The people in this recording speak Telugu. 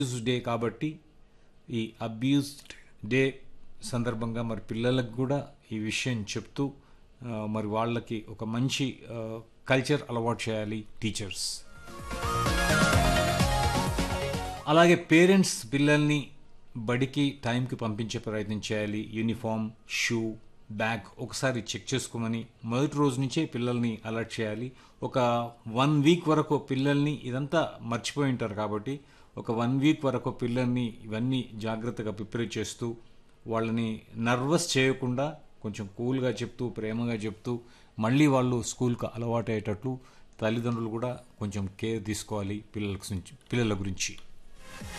అబ్యూస్ డే కాబట్టి ఈ అబ్యూస్డ్ డే సందర్భంగా మరి పిల్లలకు కూడా ఈ విషయం చెప్తూ ఆ, మరి వాళ్ళకి ఒక మంచి కల్చర్ అలవాటు చేయాలి టీచర్స్ అలాగే పేరెంట్స్ పిల్లల్ని బడికి టైంకి పంపించే ప్రయత్నం చేయాలి యూనిఫామ్ షూ బ్యాగ్ ఒకసారి చెక్ చేసుకోమని మొదటి రోజు నుంచే పిల్లల్ని అలర్ట్ చేయాలి ఒక వన్ వీక్ వరకు పిల్లల్ని ఇదంతా మర్చిపోయి ఉంటారు కాబట్టి ఒక వన్ వీక్ వరకు పిల్లల్ని ఇవన్నీ జాగ్రత్తగా ప్రిపేర్ చేస్తూ వాళ్ళని నర్వస్ చేయకుండా కొంచెం కూల్గా చెప్తూ ప్రేమగా చెప్తూ మళ్ళీ వాళ్ళు స్కూల్కి అలవాటు అయ్యేటట్లు తల్లిదండ్రులు కూడా కొంచెం కేర్ తీసుకోవాలి పిల్లల గురించి పిల్లల గురించి